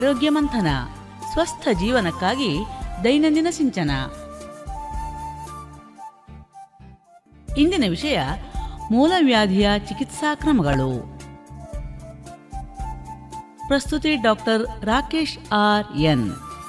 ಆರೋಗ್ಯ ಮಂಥನ ಸ್ವಸ್ಥ ಜೀವನಕ್ಕಾಗಿ ದೈನಂದಿನ ಸಿಂಚನ ಇಂದಿನ ವಿಷಯ ಮೂಲವ್ಯಾಧಿಯ ಚಿಕಿತ್ಸಾ ಕ್ರಮಗಳು ಪ್ರಸ್ತುತಿ ಡಾಕ್ಟರ್ ರಾಕೇಶ್ ಆರ್ ಎನ್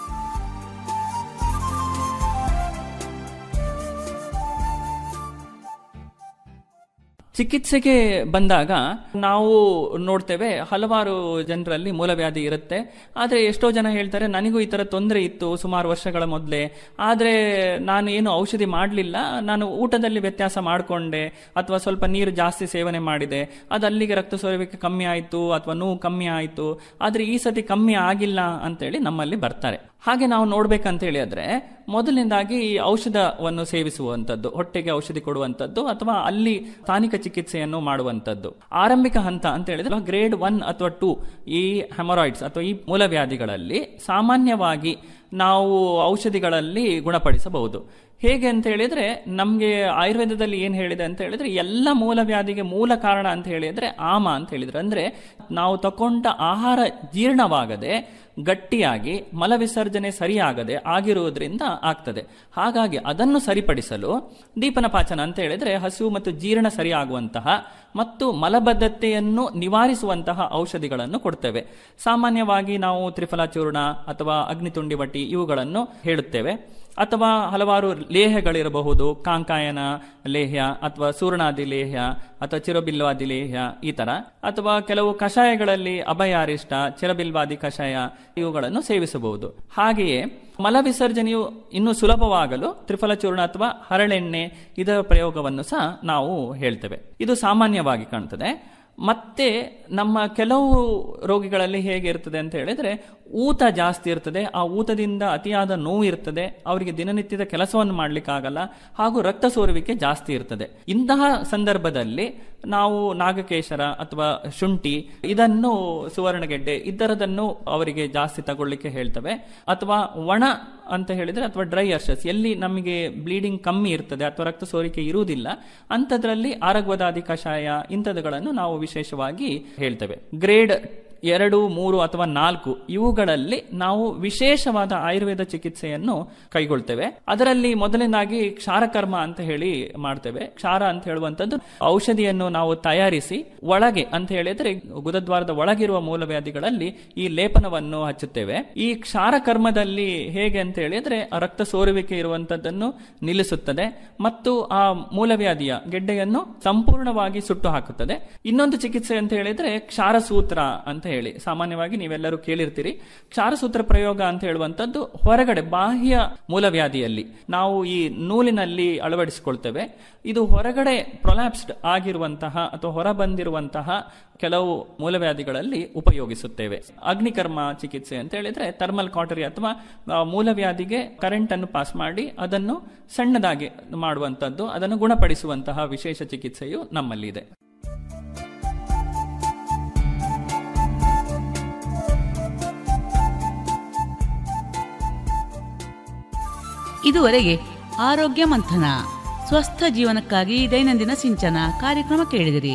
ಚಿಕಿತ್ಸೆಗೆ ಬಂದಾಗ ನಾವು ನೋಡ್ತೇವೆ ಹಲವಾರು ಜನರಲ್ಲಿ ಮೂಲವ್ಯಾಧಿ ಇರುತ್ತೆ ಆದರೆ ಎಷ್ಟೋ ಜನ ಹೇಳ್ತಾರೆ ನನಗೂ ಈ ಥರ ತೊಂದರೆ ಇತ್ತು ಸುಮಾರು ವರ್ಷಗಳ ಮೊದಲೇ ಆದರೆ ನಾನು ಏನು ಔಷಧಿ ಮಾಡಲಿಲ್ಲ ನಾನು ಊಟದಲ್ಲಿ ವ್ಯತ್ಯಾಸ ಮಾಡಿಕೊಂಡೆ ಅಥವಾ ಸ್ವಲ್ಪ ನೀರು ಜಾಸ್ತಿ ಸೇವನೆ ಮಾಡಿದೆ ಅದು ಅಲ್ಲಿಗೆ ರಕ್ತ ಸೋರುವಿಕೆ ಕಮ್ಮಿ ಆಯಿತು ಅಥವಾ ನೋವು ಕಮ್ಮಿ ಆಯಿತು ಆದರೆ ಈ ಸತಿ ಕಮ್ಮಿ ಆಗಿಲ್ಲ ಅಂತೇಳಿ ನಮ್ಮಲ್ಲಿ ಬರ್ತಾರೆ ಹಾಗೆ ನಾವು ನೋಡ್ಬೇಕಂತ ಹೇಳಿದ್ರೆ ಮೊದಲನೇದಾಗಿ ಈ ಔಷಧವನ್ನು ಸೇವಿಸುವಂಥದ್ದು ಹೊಟ್ಟೆಗೆ ಔಷಧಿ ಕೊಡುವಂಥದ್ದು ಅಥವಾ ಅಲ್ಲಿ ಸ್ಥಾನಿಕ ಚಿಕಿತ್ಸೆಯನ್ನು ಮಾಡುವಂಥದ್ದು ಆರಂಭಿಕ ಹಂತ ಅಂತ ಹೇಳಿದ್ರೆ ಗ್ರೇಡ್ ಒನ್ ಅಥವಾ ಟೂ ಈ ಹೆಮರಾಯ್ಡ್ಸ್ ಅಥವಾ ಈ ಮೂಲವ್ಯಾಧಿಗಳಲ್ಲಿ ಸಾಮಾನ್ಯವಾಗಿ ನಾವು ಔಷಧಿಗಳಲ್ಲಿ ಗುಣಪಡಿಸಬಹುದು ಹೇಗೆ ಅಂತ ಹೇಳಿದ್ರೆ ನಮಗೆ ಆಯುರ್ವೇದದಲ್ಲಿ ಏನು ಹೇಳಿದೆ ಅಂತ ಹೇಳಿದ್ರೆ ಎಲ್ಲ ಮೂಲವ್ಯಾಧಿಗೆ ಮೂಲ ಕಾರಣ ಅಂತ ಹೇಳಿದ್ರೆ ಆಮ ಅಂತ ಹೇಳಿದ್ರೆ ಅಂದ್ರೆ ನಾವು ತಕೊಂಡ ಆಹಾರ ಜೀರ್ಣವಾಗದೆ ಗಟ್ಟಿಯಾಗಿ ಮಲವಿಸರ್ಜನೆ ಸರಿಯಾಗದೆ ಆಗಿರುವುದರಿಂದ ಆಗ್ತದೆ ಹಾಗಾಗಿ ಅದನ್ನು ಸರಿಪಡಿಸಲು ದೀಪನ ಪಾಚನ ಅಂತ ಹೇಳಿದ್ರೆ ಹಸಿವು ಮತ್ತು ಜೀರ್ಣ ಸರಿಯಾಗುವಂತಹ ಮತ್ತು ಮಲಬದ್ಧತೆಯನ್ನು ನಿವಾರಿಸುವಂತಹ ಔಷಧಿಗಳನ್ನು ಕೊಡ್ತೇವೆ ಸಾಮಾನ್ಯವಾಗಿ ನಾವು ತ್ರಿಫಲ ಚೂರ್ಣ ಅಥವಾ ಅಗ್ನಿತುಂಡಿ ಬಟ್ಟಿ ಇವುಗಳನ್ನು ಹೇಳುತ್ತೇವೆ ಅಥವಾ ಹಲವಾರು ಲೇಹಗಳಿರಬಹುದು ಕಾಂಕಾಯನ ಲೇಹ್ಯ ಅಥವಾ ಸೂರ್ಣಾದಿ ಲೇಹ್ಯ ಅಥವಾ ಚಿರಬಿಲ್ವಾದಿ ಲೇಹ್ಯ ಈ ತರ ಅಥವಾ ಕೆಲವು ಕಷಾಯಗಳಲ್ಲಿ ಅಭಯಾರಿಷ್ಟ ಚಿರಬಿಲ್ವಾದಿ ಕಷಾಯ ಇವುಗಳನ್ನು ಸೇವಿಸಬಹುದು ಹಾಗೆಯೇ ಮಲವಿಸರ್ಜನೆಯು ಇನ್ನೂ ಸುಲಭವಾಗಲು ತ್ರಿಫಲ ಚೂರ್ಣ ಅಥವಾ ಹರಳೆಣ್ಣೆ ಇದರ ಪ್ರಯೋಗವನ್ನು ಸಹ ನಾವು ಹೇಳ್ತೇವೆ ಇದು ಸಾಮಾನ್ಯವಾಗಿ ಕಾಣ್ತದೆ ಮತ್ತೆ ನಮ್ಮ ಕೆಲವು ರೋಗಿಗಳಲ್ಲಿ ಹೇಗೆ ಇರ್ತದೆ ಅಂತ ಹೇಳಿದ್ರೆ ಊತ ಜಾಸ್ತಿ ಇರ್ತದೆ ಆ ಊತದಿಂದ ಅತಿಯಾದ ನೋವು ಇರ್ತದೆ ಅವರಿಗೆ ದಿನನಿತ್ಯದ ಕೆಲಸವನ್ನು ಮಾಡಲಿಕ್ಕಾಗಲ್ಲ ಹಾಗೂ ರಕ್ತ ಸೋರುವಿಕೆ ಜಾಸ್ತಿ ಇರ್ತದೆ ಇಂತಹ ಸಂದರ್ಭದಲ್ಲಿ ನಾವು ನಾಗಕೇಶರ ಅಥವಾ ಶುಂಠಿ ಇದನ್ನು ಸುವರ್ಣಗೆಡ್ಡೆ ಇದರದನ್ನು ಅವರಿಗೆ ಜಾಸ್ತಿ ತಗೊಳ್ಳಿಕ್ಕೆ ಹೇಳ್ತವೆ ಅಥವಾ ಒಣ ಅಂತ ಹೇಳಿದ್ರೆ ಅಥವಾ ಡ್ರೈ ಅರ್ಷಸ್ ಎಲ್ಲಿ ನಮಗೆ ಬ್ಲೀಡಿಂಗ್ ಕಮ್ಮಿ ಇರ್ತದೆ ಅಥವಾ ರಕ್ತ ಸೋರಿಕೆ ಇರುವುದಿಲ್ಲ ಅಂಥದ್ರಲ್ಲಿ ಆರಗ್ವದಾದಿ ಕಷಾಯ ಇಂಥದ್ದುಗಳನ್ನು ನಾವು ವಿಶೇಷವಾಗಿ ಹೇಳ್ತೇವೆ ಗ್ರೇಡ್ ಎರಡು ಮೂರು ಅಥವಾ ನಾಲ್ಕು ಇವುಗಳಲ್ಲಿ ನಾವು ವಿಶೇಷವಾದ ಆಯುರ್ವೇದ ಚಿಕಿತ್ಸೆಯನ್ನು ಕೈಗೊಳ್ತೇವೆ ಅದರಲ್ಲಿ ಮೊದಲನೇದಾಗಿ ಕ್ಷಾರಕರ್ಮ ಅಂತ ಹೇಳಿ ಮಾಡ್ತೇವೆ ಕ್ಷಾರ ಅಂತ ಹೇಳುವಂಥದ್ದು ಔಷಧಿಯನ್ನು ನಾವು ತಯಾರಿಸಿ ಒಳಗೆ ಅಂತ ಹೇಳಿದ್ರೆ ಗುದದ್ವಾರದ ಒಳಗಿರುವ ಮೂಲವ್ಯಾಧಿಗಳಲ್ಲಿ ಈ ಲೇಪನವನ್ನು ಹಚ್ಚುತ್ತೇವೆ ಈ ಕ್ಷಾರಕರ್ಮದಲ್ಲಿ ಹೇಗೆ ಅಂತ ಹೇಳಿದ್ರೆ ರಕ್ತ ಸೋರುವಿಕೆ ಇರುವಂತದ್ದನ್ನು ನಿಲ್ಲಿಸುತ್ತದೆ ಮತ್ತು ಆ ಮೂಲವ್ಯಾಧಿಯ ಗೆಡ್ಡೆಯನ್ನು ಸಂಪೂರ್ಣವಾಗಿ ಸುಟ್ಟು ಹಾಕುತ್ತದೆ ಇನ್ನೊಂದು ಚಿಕಿತ್ಸೆ ಅಂತ ಹೇಳಿದ್ರೆ ಕ್ಷಾರಸೂತ್ರ ಅಂತ ಹೇಳಿ ಸಾಮಾನ್ಯವಾಗಿ ನೀವೆಲ್ಲರೂ ಕೇಳಿರ್ತೀರಿ ಕ್ಷಾರಸೂತ್ರ ಪ್ರಯೋಗ ಅಂತ ಹೇಳುವಂಥದ್ದು ಹೊರಗಡೆ ಬಾಹ್ಯ ಮೂಲವ್ಯಾಧಿಯಲ್ಲಿ ನಾವು ಈ ನೂಲಿನಲ್ಲಿ ಅಳವಡಿಸಿಕೊಳ್ತೇವೆ ಇದು ಹೊರಗಡೆ ಪ್ರೊಲ್ಯಾಪ್ಸ್ಡ್ ಆಗಿರುವಂತಹ ಅಥವಾ ಹೊರ ಬಂದಿರುವಂತಹ ಕೆಲವು ಮೂಲವ್ಯಾಧಿಗಳಲ್ಲಿ ಉಪಯೋಗಿಸುತ್ತೇವೆ ಅಗ್ನಿಕರ್ಮ ಚಿಕಿತ್ಸೆ ಅಂತ ಹೇಳಿದ್ರೆ ಥರ್ಮಲ್ ಕಾಟರಿ ಅಥವಾ ಮೂಲವ್ಯಾಧಿಗೆ ಕರೆಂಟ್ ಅನ್ನು ಪಾಸ್ ಮಾಡಿ ಅದನ್ನು ಸಣ್ಣದಾಗಿ ಮಾಡುವಂತದ್ದು ಅದನ್ನು ಗುಣಪಡಿಸುವಂತಹ ವಿಶೇಷ ಚಿಕಿತ್ಸೆಯು ನಮ್ಮಲ್ಲಿದೆ ಇದುವರೆಗೆ ಆರೋಗ್ಯ ಮಂಥನ ಸ್ವಸ್ಥ ಜೀವನಕ್ಕಾಗಿ ದೈನಂದಿನ ಸಿಂಚನ ಕಾರ್ಯಕ್ರಮ ಕೇಳಿದಿರಿ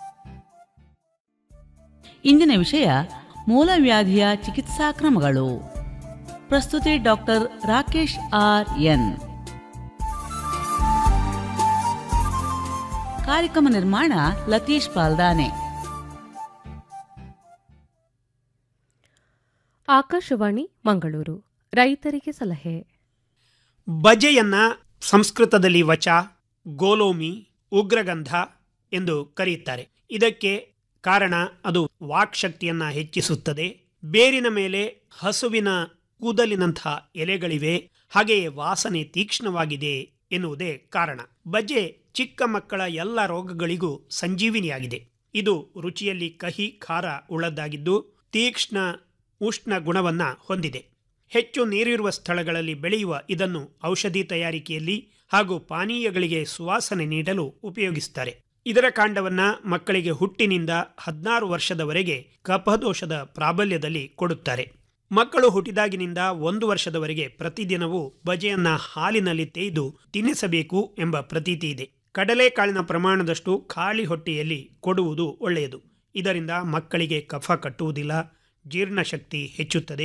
ಇಂದಿನ ವಿಷಯ ಮೂಲವ್ಯಾಧಿಯ ಚಿಕಿತ್ಸಾ ಕ್ರಮಗಳು ಪ್ರಸ್ತುತಿ ಡಾಕ್ಟರ್ ರಾಕೇಶ್ ಆರ್ ಎನ್ ಕಾರ್ಯಕ್ರಮ ನಿರ್ಮಾಣ ಲತೀಶ್ ಪಾಲ್ದಾನೆ ಆಕಾಶವಾಣಿ ಮಂಗಳೂರು ರೈತರಿಗೆ ಸಲಹೆ ಬಜೆಯನ್ನ ಸಂಸ್ಕೃತದಲ್ಲಿ ವಚ ಗೋಲೋಮಿ ಉಗ್ರಗಂಧ ಎಂದು ಕರೆಯುತ್ತಾರೆ ಇದಕ್ಕೆ ಕಾರಣ ಅದು ವಾಕ್ಶಕ್ತಿಯನ್ನ ಹೆಚ್ಚಿಸುತ್ತದೆ ಬೇರಿನ ಮೇಲೆ ಹಸುವಿನ ಕೂದಲಿನಂತಹ ಎಲೆಗಳಿವೆ ಹಾಗೆಯೇ ವಾಸನೆ ತೀಕ್ಷ್ಣವಾಗಿದೆ ಎನ್ನುವುದೇ ಕಾರಣ ಬಜೆ ಚಿಕ್ಕ ಮಕ್ಕಳ ಎಲ್ಲ ರೋಗಗಳಿಗೂ ಸಂಜೀವಿನಿಯಾಗಿದೆ ಇದು ರುಚಿಯಲ್ಲಿ ಕಹಿ ಖಾರ ಉಳ್ಳದ್ದಾಗಿದ್ದು ತೀಕ್ಷ್ಣ ಉಷ್ಣ ಗುಣವನ್ನ ಹೊಂದಿದೆ ಹೆಚ್ಚು ನೀರಿರುವ ಸ್ಥಳಗಳಲ್ಲಿ ಬೆಳೆಯುವ ಇದನ್ನು ಔಷಧಿ ತಯಾರಿಕೆಯಲ್ಲಿ ಹಾಗೂ ಪಾನೀಯಗಳಿಗೆ ಸುವಾಸನೆ ನೀಡಲು ಉಪಯೋಗಿಸುತ್ತಾರೆ ಇದರ ಕಾಂಡವನ್ನ ಮಕ್ಕಳಿಗೆ ಹುಟ್ಟಿನಿಂದ ಹದಿನಾರು ವರ್ಷದವರೆಗೆ ಕಫದೋಷದ ಪ್ರಾಬಲ್ಯದಲ್ಲಿ ಕೊಡುತ್ತಾರೆ ಮಕ್ಕಳು ಹುಟ್ಟಿದಾಗಿನಿಂದ ಒಂದು ವರ್ಷದವರೆಗೆ ಪ್ರತಿದಿನವೂ ಬಜೆಯನ್ನ ಹಾಲಿನಲ್ಲಿ ತೇಯ್ದು ತಿನ್ನಿಸಬೇಕು ಎಂಬ ಪ್ರತೀತಿ ಇದೆ ಕಡಲೆಕಾಳಿನ ಪ್ರಮಾಣದಷ್ಟು ಖಾಲಿ ಹೊಟ್ಟೆಯಲ್ಲಿ ಕೊಡುವುದು ಒಳ್ಳೆಯದು ಇದರಿಂದ ಮಕ್ಕಳಿಗೆ ಕಫ ಕಟ್ಟುವುದಿಲ್ಲ ಜೀರ್ಣಶಕ್ತಿ ಹೆಚ್ಚುತ್ತದೆ